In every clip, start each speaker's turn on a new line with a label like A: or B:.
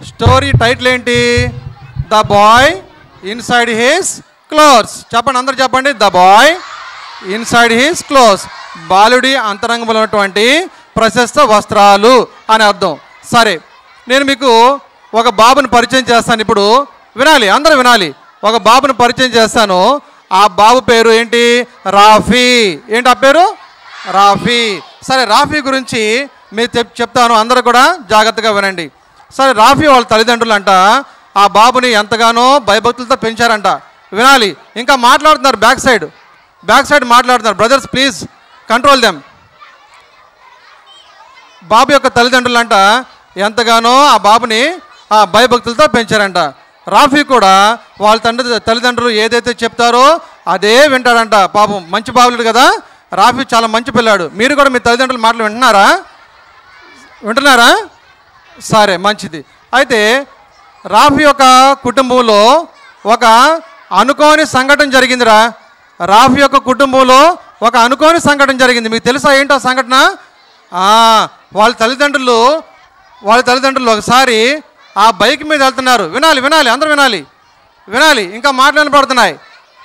A: story title ఏంటి the boy inside his clothes చెప్పండి అందరు చెప్పండి the boy inside his clothes బాలుడి అంతరంగంలో ఉన్నటువంటి ప్రశస్త వస్త్రాలు అని అర్థం సరే నేను మీకు ఒక బాబుని పరిచయం చేస్తాను ఇప్పుడు వినాలి అందరూ వినాలి ఒక బాబుని పరిచయం చేస్తాను ఆ బాబు పేరు ఏంటి రాఫీ ఏంటి ఆ పేరు రాఫీ సరే రాఫీ గురించి మీరు చెప్ చెప్తాను అందరూ కూడా జాగ్రత్తగా వినండి సరే రాఫీ వాళ్ళ తల్లిదండ్రులు అంట ఆ బాబుని ఎంతగానో భయభక్తులతో పెంచారంట వినాలి ఇంకా మాట్లాడుతున్నారు బ్యాక్ సైడ్ బ్యాక్ సైడ్ మాట్లాడుతున్నారు బ్రదర్స్ ప్లీజ్ కంట్రోల్ దెమ్ బాబు యొక్క తల్లిదండ్రులు అంట ఎంతగానో ఆ బాబుని ఆ భయభక్తులతో పెంచారంట రాఫీ కూడా వాళ్ళ తండ్రి తల్లిదండ్రులు ఏదైతే చెప్తారో అదే వింటాడంట పాపం మంచి బాబులుడు కదా రాఫీ చాలా మంచి పిల్లాడు మీరు కూడా మీ తల్లిదండ్రుల మాటలు వింటున్నారా వింటున్నారా సరే మంచిది అయితే రాఫీ యొక్క కుటుంబంలో ఒక అనుకోని సంఘటన జరిగిందిరా రాఫీ యొక్క కుటుంబంలో ఒక అనుకోని సంఘటన జరిగింది మీకు తెలుసా ఏంటో సంఘటన ఆ, వాళ్ళ తల్లిదండ్రులు వాళ్ళ తల్లిదండ్రులు ఒకసారి ఆ బైక్ మీద వెళ్తున్నారు వినాలి వినాలి అందరూ వినాలి వినాలి ఇంకా మాటలు పడుతున్నాయి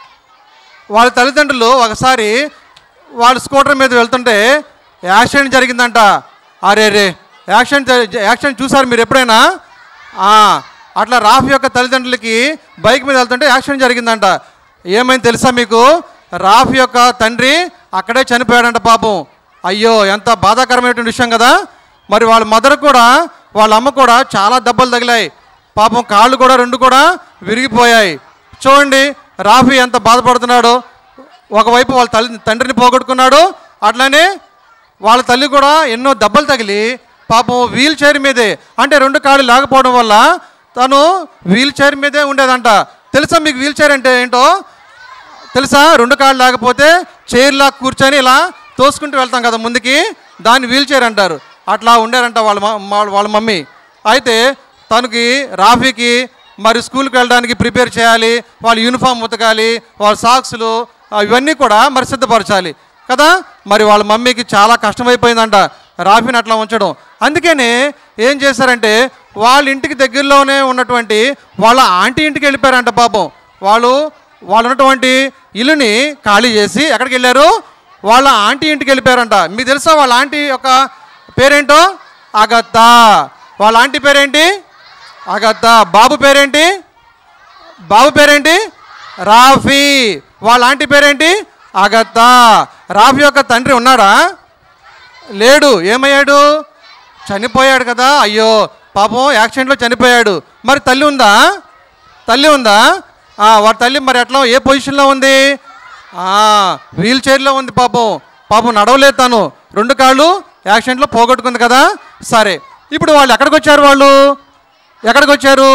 A: వాళ్ళ తల్లిదండ్రులు ఒకసారి వాళ్ళ స్కూటర్ మీద వెళ్తుంటే యాక్సిడెంట్ జరిగిందంట అరే రే యాక్సిడెంట్ జ- యాక్సిడెంట్ చూసారు మీరు ఎప్పుడైనా ఆ, అట్లా రాఫ్ యొక్క తల్లిదండ్రులకి బైక్ మీద వెళ్తుంటే యాక్సిడెంట్ జరిగిందంట ఏమైంది తెలుసా మీకు రాఫ్ యొక్క తండ్రి అక్కడే చనిపోయాడంట పాపం అయ్యో ఎంత బాధాకరమైనటువంటి విషయం కదా మరి వాళ్ళ మదర్ కూడా వాళ్ళ అమ్మ కూడా చాలా దెబ్బలు తగిలాయి పాపం కాళ్ళు కూడా రెండు కూడా విరిగిపోయాయి చూడండి రాఫీ ఎంత బాధపడుతున్నాడో ఒకవైపు వాళ్ళ తల్లి తండ్రిని పోగొట్టుకున్నాడు అట్లనే వాళ్ళ తల్లి కూడా ఎన్నో దెబ్బలు తగిలి పాపం వీల్ చైర్ మీదే అంటే రెండు కాళ్ళు లేకపోవడం వల్ల తను వీల్ చైర్ మీదే ఉండేదంట తెలుసా మీకు వీల్ చైర్ అంటే ఏంటో తెలుసా రెండు కాళ్ళు లేకపోతే చైర్లా కూర్చొని ఇలా తోసుకుంటూ వెళ్తాం కదా ముందుకి దాన్ని వీల్ చైర్ అంటారు అట్లా ఉండారంట వాళ్ళ మ- మా- వాళ్ళ మమ్మీ అయితే తనకి రాఫీకి మరి స్కూల్కి వెళ్ళడానికి ప్రిపేర్ చేయాలి వాళ్ళ యూనిఫామ్ ఉతకాలి వాళ్ళ సాక్స్లు ఆ, ఇవన్నీ కూడా మరి సిద్ధపరచాలి కదా మరి వాళ్ళ మమ్మీకి చాలా కష్టమైపోయిందంట రాఫీని అట్లా ఉంచడం అందుకనే ఏం చేశారంటే వాళ్ళ ఇంటికి దగ్గరలోనే ఉన్నటువంటి వాళ్ళ ఆంటీ ఇంటికి వెళ్ళిపోయారంట పాపం వాళ్ళు వాళ్ళు ఉన్నటువంటి ఇల్లుని ఖాళీ చేసి ఎక్కడికి వెళ్ళారు వాళ్ళ ఆంటీ ఇంటికి వెళ్ళిపోయారంట మీకు తెలుసా వాళ్ళ ఆంటీ యొక్క పేరేంటో అగత్తా వాళ్ళ ఆంటీ పేరేంటి అగత్తా బాబు పేరేంటి బాబు పేరేంటి రాఫీ వాళ్ళ ఆంటీ పేరేంటి అగత్తా రాఫీ యొక్క తండ్రి ఉన్నాడా లేడు ఏమయ్యాడు చనిపోయాడు కదా అయ్యో పాపం యాక్సిడెంట్లో చనిపోయాడు మరి తల్లి ఉందా తల్లి ఉందా ఆ, వాడి తల్లి మరి ఎట్లా ఏ పొజిషన్లో ఉంది వీల్ చైర్లో ఉంది పాపం పాపం నడవలేదు తను రెండు కాళ్ళు యాక్సిడెంట్లో పోగొట్టుకుంది కదా సరే ఇప్పుడు వాళ్ళు ఎక్కడికి వచ్చారు వాళ్ళు ఎక్కడికి వచ్చారు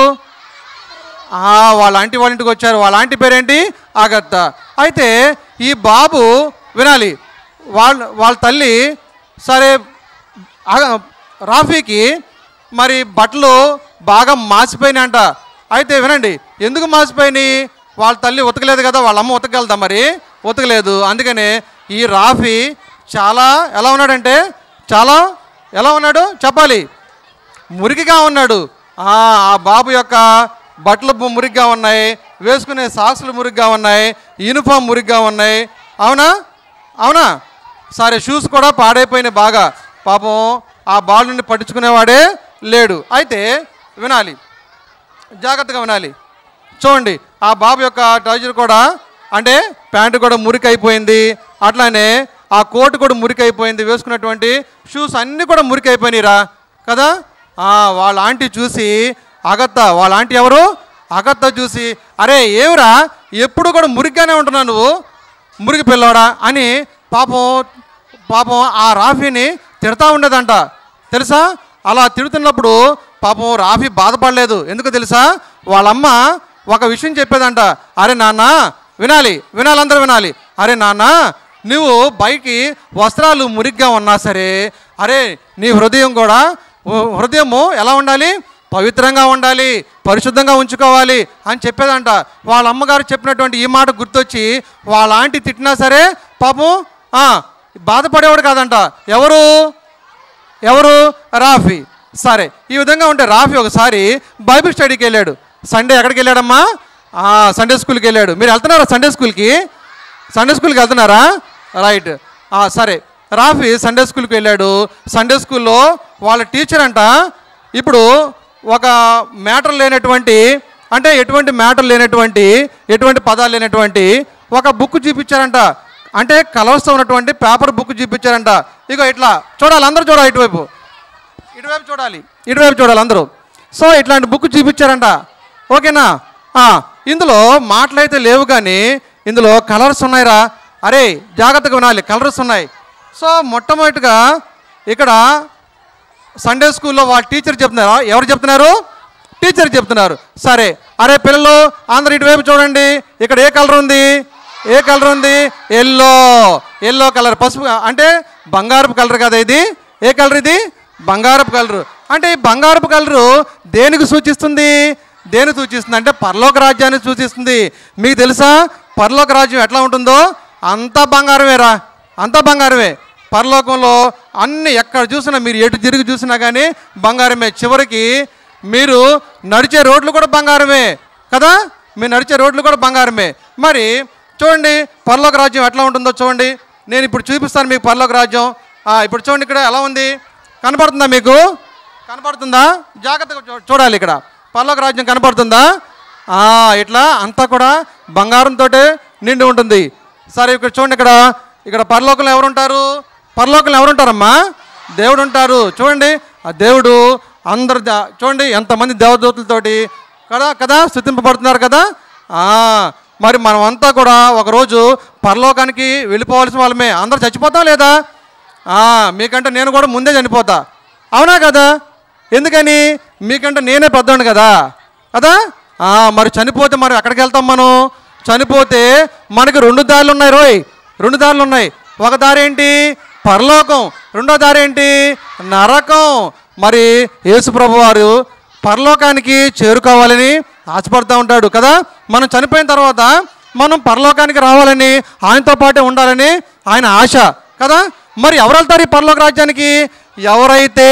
A: ఆ, వాళ్ళ ఆంటీ వాళ్ళ ఇంటికి వచ్చారు వాళ్ళ ఆంటీ పేరేంటి ఆగత్త అయితే ఈ బాబు వినాలి వాళ్ళ వాళ్ళ తల్లి సరే ఆగ- రాఫీకి మరి బట్టలు బాగా మాసిపోయినాయంట అయితే వినండి ఎందుకు మాసిపోయినాయి వాళ్ళ తల్లి ఉతకలేదు కదా వాళ్ళ అమ్మ ఉతకగలదా మరి ఉతకలేదు అందుకనే ఈ రాఫీ చాలా ఎలా ఉన్నాడంటే చాలా ఎలా ఉన్నాడు చెప్పాలి మురికిగా ఉన్నాడు ఆ ఆ బాబు యొక్క బట్టలు బు- మురికిగా ఉన్నాయి వేసుకునే సాక్సులు మురికిగా ఉన్నాయి యూనిఫామ్ మురికిగా ఉన్నాయి అవునా అవునా సరే షూస్ కూడా పాడైపోయినాయి బాగా పాపం ఆ బాల్ నుండి పట్టించుకునేవాడే లేడు అయితే వినాలి జాగ్రత్తగా వినాలి చూడండి ఆ బాబు యొక్క ట్రౌజర్ కూడా అంటే ప్యాంటు కూడా మురికి అయిపోయింది అట్లానే ఆ కోటు కూడా మురికి అయిపోయింది వేసుకున్నటువంటి షూస్ అన్నీ కూడా మురికి అయిపోయినాయిరా కదా ఆ, వాళ్ళ ఆంటీ చూసి అగత్త వాళ్ళ ఆంటీ ఎవరు అగత్త చూసి అరే ఏమిరా ఎప్పుడు కూడా మురిగ్గానే ఉంటున్నావు నువ్వు మురికి పిల్లోడా అని పాపం పాపం ఆ రాఫీని తిడతా ఉండేదంట తెలుసా అలా తిడుతున్నప్పుడు పాపం రాఫీ బాధపడలేదు ఎందుకు తెలుసా వాళ్ళమ్మ ఒక విషయం చెప్పేదంట అరే నాన్న వినాలి వినాలి అందరూ వినాలి అరే నాన్న నువ్వు బైకి వస్త్రాలు మురిగ్గా ఉన్నా సరే అరే నీ హృదయం కూడా హృ- హృదయము ఎలా ఉండాలి పవిత్రంగా ఉండాలి పరిశుద్ధంగా ఉంచుకోవాలి అని చెప్పేదంట వాళ్ళ అమ్మగారు చెప్పినటువంటి ఈ మాట గుర్తొచ్చి వాళ్ళ ఆంటీ తిట్టినా సరే పాపం ఆ, బాధపడేవాడు కాదంట ఎవరు ఎవరు రాఫీ సరే ఈ విధంగా ఉంటే రాఫీ ఒకసారి బైబిల్ స్టడీకి వెళ్ళాడు సండే ఎక్కడికి వెళ్ళాడమ్మా ఆ, సండే స్కూల్కి వెళ్ళాడు మీరు వెళ్తున్నారా సండే స్కూల్కి సండే స్కూల్కి వెళ్తున్నారా రైట్ ఆ, సరే రాఫీ సండే స్కూల్కి వెళ్ళాడు సండే స్కూల్లో వాళ్ళ టీచర్ అంట ఇప్పుడు ఒక మ్యాటర్ లేనటువంటి అంటే ఎటువంటి మ్యాటర్ లేనటువంటి ఎటువంటి పదాలు లేనటువంటి ఒక బుక్ చూపించారంట అంటే కలర్స్తో ఉన్నటువంటి పేపర్ బుక్ చూపించారంట ఇగో ఇట్లా చూడాలి అందరూ చూడాలి ఇటువైపు ఇటువైపు చూడాలి ఇటువైపు చూడాలి అందరూ సో ఇట్లాంటి బుక్ చూపించారంట ఓకేనా ఆ, ఇందులో మాటలైతే లేవు కానీ ఇందులో కలర్స్ ఉన్నాయిరా అరే జాగ్రత్తగా వినాలి కలర్స్ ఉన్నాయి సో మొట్టమొదటిగా ఇక్కడ సండే స్కూల్లో వాళ్ళ టీచర్ చెప్తున్నారా ఎవరు చెప్తున్నారు టీచర్ చెప్తున్నారు సరే అరే పిల్లలు అందరు ఇటువైపు చూడండి ఇక్కడ ఏ కలర్ ఉంది ఏ కలర్ ఉంది ఎల్లో ఎల్లో కలర్ పసుపు అంటే బంగారపు కలర్ కదా ఇది ఏ కలర్ ఇది బంగారపు కలరు అంటే ఈ బంగారపు కలరు దేనికి సూచిస్తుంది దేని సూచిస్తుంది అంటే పరలోక రాజ్యాన్ని సూచిస్తుంది మీకు తెలుసా పరలోక రాజ్యం ఎట్లా ఉంటుందో అంతా బంగారమేరా అంతా బంగారమే పరలోకంలో అన్ని ఎక్కడ చూసినా మీరు ఎటు తిరిగి చూసినా కానీ బంగారమే చివరికి మీరు నడిచే రోడ్లు కూడా బంగారమే కదా మీరు నడిచే రోడ్లు కూడా బంగారమే మరి చూడండి పరలోక రాజ్యం ఎట్లా ఉంటుందో చూడండి నేను ఇప్పుడు చూపిస్తాను మీకు పరలోక రాజ్యం ఆ, ఇప్పుడు చూడండి ఇక్కడ ఎలా ఉంది కనపడుతుందా మీకు కనపడుతుందా జాగ్రత్తగా చూ- చూడాలి ఇక్కడ పరలోక రాజ్యం కనపడుతుందా ఆ, ఇట్లా అంతా కూడా బంగారంతో నిండి ఉంటుంది సరే ఇక్కడ చూడండి ఇక్కడ ఇక్కడ పరలోకంలో ఎవరు ఉంటారు పరలోకంలో ఎవరు ఉంటారమ్మా దేవుడు ఉంటారు చూడండి ఆ దేవుడు అందరు ద- చూడండి ఎంతమంది దేవదూతలతోటి కదా కదా స్థుతింపబడుతున్నారు కదా ఆ, మరి మనమంతా కూడా ఒకరోజు పరలోకానికి వెళ్ళిపోవాల్సిన వాళ్ళమే అందరు చచ్చిపోతాం లేదా ఆ, మీకంటే నేను కూడా ముందే చనిపోతా అవునా కదా ఎందుకని మీకంటే నేనే పెద్దోడు కదా కదా ఆ, మరి చనిపోతే మరి ఎక్కడికి వెళ్తాం మనం చనిపోతే మనకి రెండు దారులు ఉన్నాయి రోయ్ రెండు దారులు ఉన్నాయి ఒక దారి ఏంటి పరలోకం రెండో దారి ఏంటి నరకం మరి యేసుప్రభు వారు పరలోకానికి చేరుకోవాలని ఆశపడుతూ ఉంటాడు కదా మనం చనిపోయిన తర్వాత మనం పరలోకానికి రావాలని ఆయనతో పాటే ఉండాలని ఆయన ఆశ కదా మరి ఎవరు వెళ్తారు ఈ పరలోక రాజ్యానికి ఎవరైతే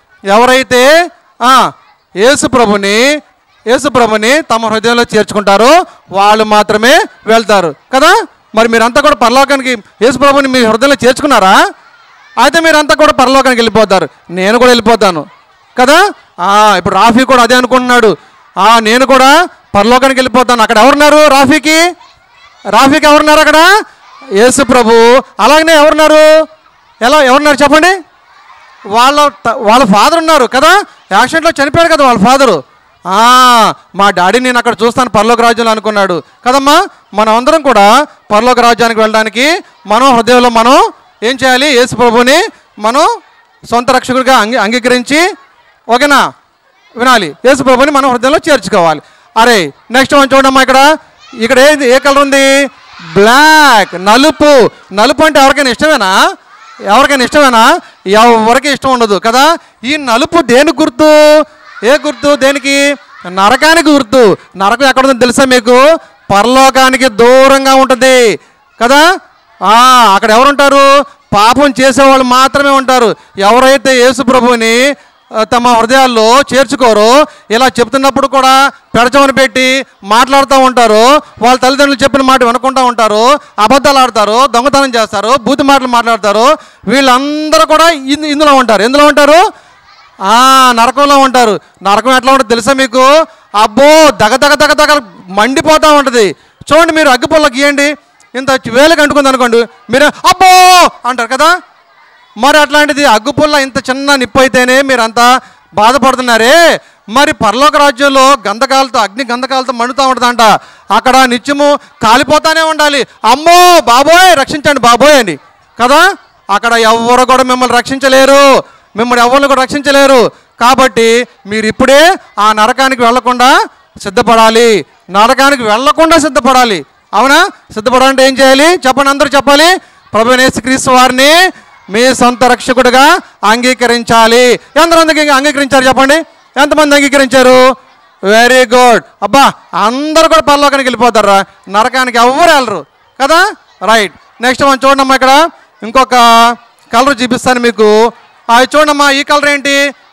A: ఎవరైతే ఆ, యేసు ప్రభుని యేసు ప్రభుని తమ హృదయంలో చేర్చుకుంటారో వాళ్ళు మాత్రమే వెళ్తారు కదా మరి మీరంతా కూడా పరలోకానికి యేసు ప్రభుని మీ హృదయంలో చేర్చుకున్నారా అయితే మీరంతా కూడా పరలోకానికి వెళ్ళిపోతారు నేను కూడా వెళ్ళిపోతాను కదా ఆ, ఇప్పుడు రాఫీ కూడా అదే అనుకుంటున్నాడు ఆ, నేను కూడా పరలోకానికి వెళ్ళిపోతాను అక్కడ ఎవరున్నారు రాఫీకి రాఫీకి ఎవరున్నారు అక్కడ యేసు ప్రభు అలాగనే ఎవరున్నారు ఎలా ఎవరున్నారు చెప్పండి వాళ్ళ త- వాళ్ళ ఫాదర్ ఉన్నారు కదా యాక్సిడెంట్లో చనిపోయాడు కదా వాళ్ళ ఫాదరు ఆ, మా డాడీ నేను అక్కడ చూస్తాను పరలోక రాజ్యంలో అనుకున్నాడు కదమ్మా మనం అందరం కూడా పరలోక రాజ్యానికి వెళ్ళడానికి మనం హృదయంలో మనం ఏం చేయాలి యేసు ప్రభుని మనం సొంత రక్షకుడిగా అంగీ అంగీకరించి ఓకేనా వినాలి యేసు ప్రభుని మనం హృదయంలో చేర్చుకోవాలి అరే నెక్స్ట్ మనం చూడమ్మా ఇక్కడ ఇక్కడ ఏది ఏ కలర్ ఉంది బ్లాక్ నలుపు నలుపు అంటే ఎవరికైనా ఇష్టమేనా ఎవరికైనా ఇష్టమేనా ఎవరికి ఇష్టం ఉండదు కదా ఈ నలుపు దేని గుర్తు ఏ గుర్తు దేనికి నరకానికి గుర్తు నరకం ఎక్కడ ఉందో తెలుసా మీకు పరలోకానికి దూరంగా ఉంటుంది కదా ఆ, అక్కడ ఎవరు ఉంటారు పాపం చేసేవాళ్ళు మాత్రమే ఉంటారు ఎవరైతే యేసు ప్రభువుని ఆ, తమ హృదయాల్లో చేర్చుకోరో ఇలా చెప్తున్నప్పుడు కూడా పెడచమని పెట్టి మాట్లాడుతూ ఉంటారు వాళ్ళ తల్లిదండ్రులు చెప్పిన మాట వినకుండా ఉంటారు అబద్ధాలు ఆడతారు దొంగతనం చేస్తారు బూతి మాటలు మాట్లాడతారు వీళ్ళందరూ కూడా ఇందు- ఇందులో ఉంటారు ఎందులో ఉంటారు ఆ, నరకంలో ఉంటారు నరకం ఎట్లా ఉంటుంది తెలుసా మీకు అబ్బో దగ దగ దగ దగ మండిపోతూ ఉంటుంది చూడండి మీరు అగ్గిపుల్ల గీయండి ఇంత వేలకు అంటుకుంది అనుకోండి మీరు అబ్బో అంటారు కదా మరి అట్లాంటిది అగ్గుపుల్ల ఇంత చిన్న నిప్పు అయితేనే మీరంతా బాధపడుతున్నారే మరి పరలోక రాజ్యంలో గంధకాలతో అగ్ని గంధకాలతో మండుతూ ఉంటుందంట అక్కడ నిత్యము కాలిపోతానే ఉండాలి అమ్మో బాబోయ్ రక్షించండి బాబోయ్ అని కదా అక్కడ ఎవరు కూడా మిమ్మల్ని రక్షించలేరు మిమ్మల్ని ఎవరిని కూడా రక్షించలేరు కాబట్టి మీరు ఇప్పుడే ఆ నరకానికి వెళ్లకుండా సిద్ధపడాలి నరకానికి వెళ్లకుండా సిద్ధపడాలి అవునా సిద్ధపడాలంటే ఏం చేయాలి చెప్పండి అందరూ చెప్పాలి ప్రభు క్రీస్తు వారిని మీ సొంత రక్షకుడిగా అంగీకరించాలి ఎంతమందికి అంగీకరించారు చెప్పండి ఎంతమంది అంగీకరించారు వెరీ గుడ్ అబ్బా అందరూ కూడా పరలోకానికి వెళ్ళిపోతారా నరకానికి ఎవ్వరు వెళ్ళరు కదా రైట్ నెక్స్ట్ మనం చూడమ్మా ఇక్కడ ఇంకొక కలర్ చూపిస్తాను మీకు అది చూడమ్మా ఈ కలర్ ఏంటి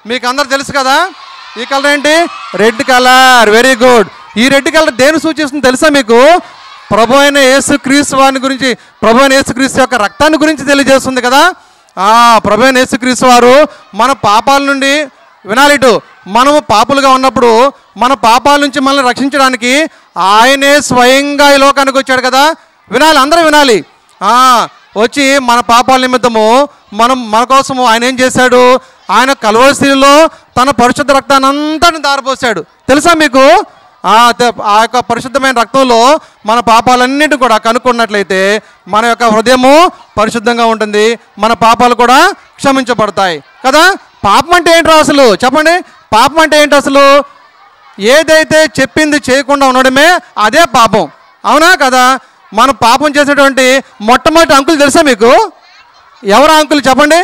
A: మీకు అందరు తెలుసు కదా ఈ కలర్ ఏంటి రెడ్ కలర్ వెరీ గుడ్ ఈ రెడ్ కలర్ దేని సూచిస్తుంది తెలుసా మీకు ప్రభు అయిన యేసుక్రీస్తు వారిని గురించి ప్రభు అయిన యేసుక్రీస్తు యొక్క రక్తాన్ని గురించి తెలియజేస్తుంది కదా ఆ ప్రభు అయిన యేసుక్రీస్తు వారు మన పాపాల నుండి వినాలిటు మనము పాపులుగా ఉన్నప్పుడు మన పాపాల నుంచి మనల్ని రక్షించడానికి ఆయనే స్వయంగా ఈ లోకానికి వచ్చాడు కదా వినాలి అందరూ వినాలి ఆ, వచ్చి మన పాపాల నిమిత్తము మనం మన కోసము ఆయన ఏం చేశాడు ఆయన కలవరిశీలో తన పరిశుద్ధ రక్తాన్ని అంతటిని దారిపోసాడు తెలుసా మీకు ఆ త- ఆ యొక్క పరిశుద్ధమైన రక్తంలో మన పాపాలన్నిటి కూడా కనుక్కున్నట్లయితే మన యొక్క హృదయము పరిశుద్ధంగా ఉంటుంది మన పాపాలు కూడా క్షమించబడతాయి కదా పాపం అంటే ఏంటో అసలు చెప్పండి పాపం అంటే ఏంటి అసలు ఏదైతే చెప్పింది చేయకుండా ఉండడమే అదే పాపం అవునా కదా మనం పాపం చేసినటువంటి మొట్టమొదటి అంకులు తెలుసా మీకు ఎవరు అంకులు చెప్పండి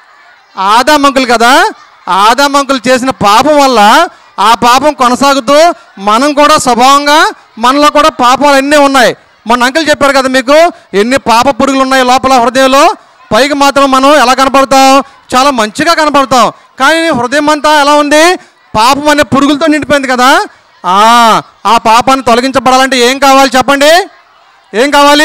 A: ఆదాం అంకులు కదా ఆదాం అంకులు చేసిన పాపం వల్ల ఆ పాపం కొనసాగుతూ మనం కూడా స్వభావంగా మనలో కూడా పాపాలు అన్నీ ఉన్నాయి మొన్న అంకులు చెప్పారు కదా మీకు ఎన్ని పాప పురుగులు ఉన్నాయి లోపల హృదయంలో పైకి మాత్రం మనం ఎలా కనపడతాం చాలా మంచిగా కనపడతాం కానీ హృదయం అంతా ఎలా ఉంది పాపం అనే పురుగులతో నిండిపోయింది కదా ఆ, ఆ పాపాన్ని తొలగించబడాలంటే ఏం కావాలి చెప్పండి ఏం కావాలి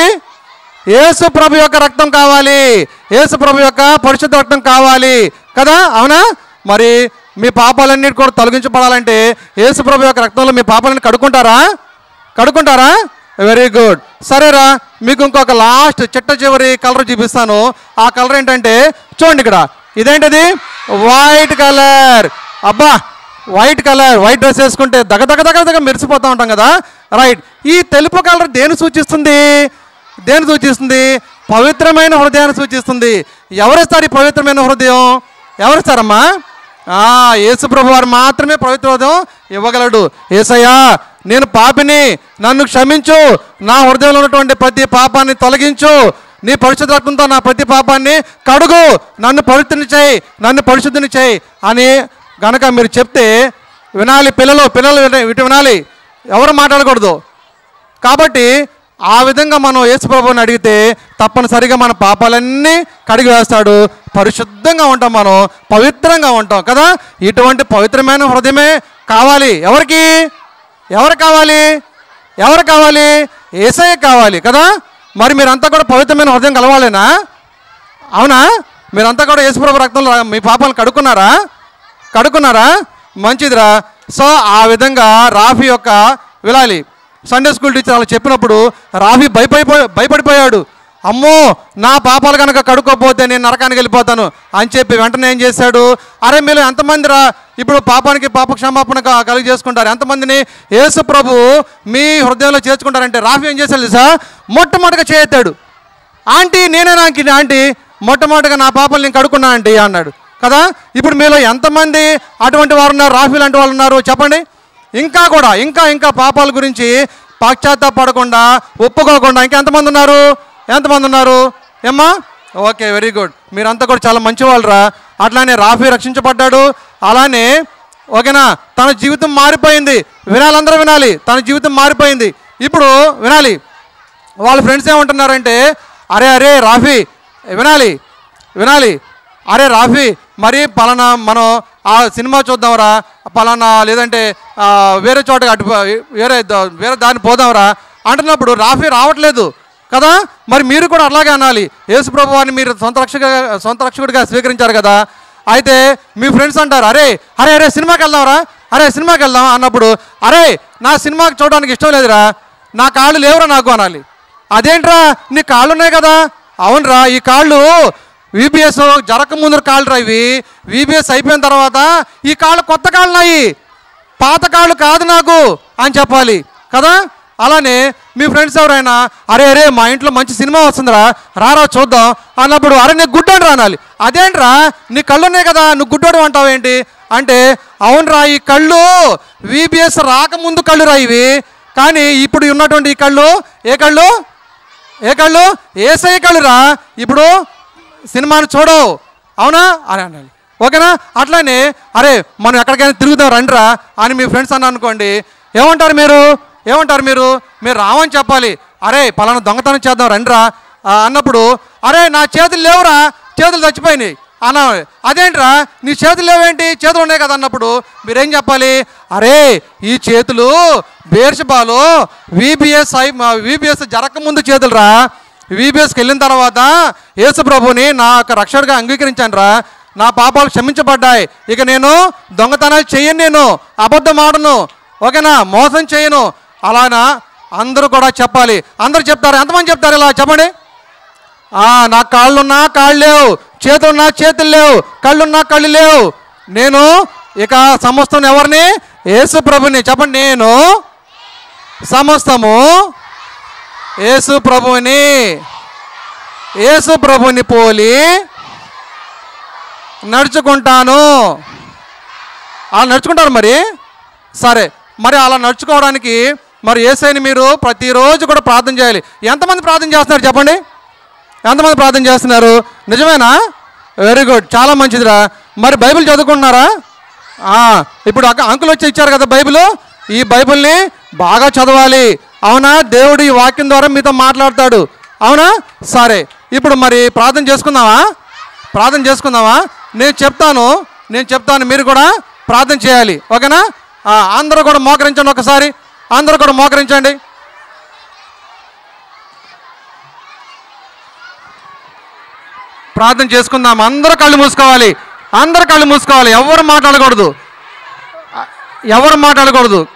A: యేసు ప్రభు యొక్క రక్తం కావాలి యేసు ప్రభు యొక్క పరిశుద్ధ రక్తం కావాలి కదా అవునా మరి మీ పాపాలన్నిటి కూడా తొలగించబడాలంటే యేసు ప్రభు యొక్క రక్తంలో మీ పాపాలను కడుక్కుంటారా కడుక్కుంటారా వెరీ గుడ్ సరేరా మీకు ఇంకొక లాస్ట్ చిట్ట చివరి కలర్ చూపిస్తాను ఆ కలర్ ఏంటంటే చూడండి ఇక్కడ ఇదేంటిది వైట్ కలర్ అబ్బా వైట్ కలర్ వైట్ డ్రెస్ వేసుకుంటే దగ దగ దగ దగ మెరిసిపోతూ ఉంటాం కదా రైట్ ఈ తెలుపు కలర్ దేని సూచిస్తుంది దేని సూచిస్తుంది పవిత్రమైన హృదయాన్ని సూచిస్తుంది ఎవరిస్తారు ఈ పవిత్రమైన హృదయం ఎవరిస్తారమ్మా ఆ, యేసు ప్రభు వారు మాత్రమే పవిత్ర హృదయం ఇవ్వగలడు ఏసయ్యా నేను పాపిని నన్ను క్షమించు నా హృదయంలో ఉన్నటువంటి ప్రతి పాపాన్ని తొలగించు నీ పరిశుద్ధ రక్తంతో నా ప్రతి పాపాన్ని కడుగు నన్ను పవిత్రుని చేయి నన్ను పరిశుద్ధిని చేయి అని గనక మీరు చెప్తే వినాలి పిల్లలు పిల్లలు విన- ఇటు వినాలి ఎవరు మాట్లాడకూడదు కాబట్టి ఆ విధంగా మనం యేసుప్రభుని అడిగితే తప్పనిసరిగా మన పాపాలన్నీ కడిగి వేస్తాడు పరిశుద్ధంగా ఉంటాం మనం పవిత్రంగా ఉంటాం కదా ఇటువంటి పవిత్రమైన హృదయమే కావాలి ఎవరికి ఎవరు కావాలి ఎవరు కావాలి ఏసయ్య కావాలి కదా మరి మీరంతా కూడా పవిత్రమైన హృదయం కలవాలేనా అవునా మీరంతా కూడా యేసుప్రభు రక్తంలో మీ పాపాలు కడుక్కున్నారా కడుక్కున్నారా మంచిదిరా సో ఆ విధంగా రాఫీ యొక్క విలాలి సండే స్కూల్ టీచర్ అలా చెప్పినప్పుడు రాఫీ భయపడిపో భయపడిపోయాడు అమ్మో నా పాపాలు కనుక కడుక్కోపోతే నేను నరకానికి వెళ్ళిపోతాను అని చెప్పి వెంటనే ఏం చేశాడు అరే మీరు ఎంతమంది రా ఇప్పుడు పాపానికి పాప క్షమాపణ క- కలిగి చేసుకుంటారు ఎంతమందిని యేసు ప్రభు మీ హృదయంలో చేర్చుకుంటారంటే రాఫీ ఏం చేశాడు తెలుసా మొట్టమొదటిగా చేయెత్తాడు ఆంటీ నేనే నాకు ఆంటీ మొట్టమొదటిగా నా పాపలు నేను కడుక్కున్నా ఆంటీ అన్నాడు కదా ఇప్పుడు మీలో ఎంతమంది అటువంటి వారు ఉన్నారు రాఫీ లాంటి వాళ్ళు ఉన్నారు చెప్పండి ఇంకా కూడా ఇంకా ఇంకా పాపాల గురించి పశ్చాత్తాపడకుండా ఒప్పుకోకుండా ఇంకా ఎంతమంది ఉన్నారు ఎంతమంది ఉన్నారు ఏమ్మా ఓకే వెరీ గుడ్ మీరంతా కూడా చాలా మంచి వాళ్ళరా అట్లానే రాఫీ రక్షించబడ్డాడు అలానే ఓకేనా తన జీవితం మారిపోయింది వినాలి అందరూ వినాలి తన జీవితం మారిపోయింది ఇప్పుడు వినాలి వాళ్ళ ఫ్రెండ్స్ ఏమంటున్నారంటే అరే అరే రాఫీ వినాలి వినాలి అరే రాఫీ మరి పలానా మనం ఆ సినిమా చూద్దాంరా పలానా లేదంటే ఆ, వేరే చోటకి అటు పో- వేరే ద- వేరే దాన్ని పోదాంరా అంటున్నప్పుడు రాఫీ రావట్లేదు కదా మరి మీరు కూడా అలాగే అనాలి యేసు ప్రభు వారిని మీరు సొంత రక్షక సొంత రక్షకుడిగా స్వీకరించారు కదా అయితే మీ ఫ్రెండ్స్ అంటారు అరే అరే అరే సినిమాకి వెళ్దాంరా అరే సినిమాకి వెళ్దాం అన్నప్పుడు అరే నా సినిమాకి చూడడానికి ఇష్టం లేదురా నా కాళ్ళు లేవురా నాకు అనాలి అదేంట్రా నీ కాళ్ళు ఉన్నాయి కదా అవునరా ఈ కాళ్ళు విబిఎస్ జరగక ముందు కాళ్ళు రా ఇవి విబిఎస్ అయిపోయిన తర్వాత ఈ కాళ్ళు కొత్త కాళ్ళు ఉన్నాయి పాత కాళ్ళు కాదు నాకు అని చెప్పాలి కదా అలానే మీ ఫ్రెండ్స్ ఎవరైనా అరే అరే మా ఇంట్లో మంచి సినిమా వస్తుందిరా రారా చూద్దాం అన్నప్పుడు అరే నీకు గుడ్డని రా అనాలి అదేంట్రా నీ కళ్ళు ఉన్నాయి కదా నువ్వు గుడ్డోడు అంటావు ఏంటి అంటే అవునరా ఈ కళ్ళు విబిఎస్ రాకముందు కళ్ళు రా ఇవి కానీ ఇప్పుడు ఉన్నటువంటి ఈ కళ్ళు ఏ కళ్ళు ఏ కళ్ళు ఏసై కళ్ళురా ఇప్పుడు సినిమాను చూడవు అవునా అని అనాలి ఓకేనా అట్లానే అరే మనం ఎక్కడికైనా తిరుగుదాం రండిరా అని మీ ఫ్రెండ్స్ అన్న అనుకోండి ఏమంటారు మీరు ఏమంటారు మీరు మీరు రావని చెప్పాలి అరే పలానా దొంగతనం చేద్దాం రండిరా ఆ, అన్నప్పుడు అరే నా చేతులు లేవురా చేతులు చచ్చిపోయినాయి అన్న అదేంట్రా నీ చేతులు లేవేంటి చేతులు ఉన్నాయి కదా అన్నప్పుడు మీరేం చెప్పాలి అరే ఈ చేతులు బేర్షబాలో విబిఎస్ ఐ విబిఎస్ జరగకముందు చేతులురా విబిఎస్కి వెళ్ళిన తర్వాత యేసు ప్రభుని నా యొక్క రక్షకుడిగా అంగీకరించాను రా నా పాపాలు క్షమించబడ్డాయి ఇక నేను దొంగతనాలు చెయ్యను నేను అబద్ధం ఆడను ఓకేనా మోసం చేయను అలానా అందరూ కూడా చెప్పాలి అందరూ చెప్తారు ఎంతమంది చెప్తారు ఇలా చెప్పండి ఆ, నా కాళ్ళున్నా కాళ్ళు లేవు చేతులున్నా చేతులు లేవు కళ్ళున్నా కళ్ళు లేవు నేను ఇక సమస్తం ఎవరిని యేసు ప్రభుని చెప్పండి నేను సమస్తము యేసు ప్రభుని యేసు ప్రభుని పోలి నడుచుకుంటాను అలా నడుచుకుంటారు మరి సరే మరి అలా నడుచుకోవడానికి మరి ఏసైని మీరు ప్రతిరోజు కూడా ప్రార్థన చేయాలి ఎంతమంది ప్రార్థన చేస్తున్నారు చెప్పండి ఎంతమంది ప్రార్థన చేస్తున్నారు నిజమేనా వెరీ గుడ్ చాలా మంచిదిరా మరి బైబిల్ చదువుకుంటున్నారా ఆ, ఇప్పుడు అక్క అంకుల్ వచ్చి ఇచ్చారు కదా బైబిల్ ఈ బైబిల్ని బాగా చదవాలి అవునా దేవుడు ఈ వాక్యం ద్వారా మీతో మాట్లాడతాడు అవునా సరే ఇప్పుడు మరి ప్రార్థన చేసుకుందామా ప్రార్థన చేసుకుందామా నేను చెప్తాను నేను చెప్తాను మీరు కూడా ప్రార్థన చేయాలి ఓకేనా ఆ, అందరూ కూడా మోకరించండి ఒకసారి అందరూ కూడా మోకరించండి ప్రార్థన చేసుకుందాం అందరూ కళ్ళు మూసుకోవాలి అందరూ కళ్ళు మూసుకోవాలి ఎవరు మాట్లాడకూడదు ఎవరు మాట్లాడకూడదు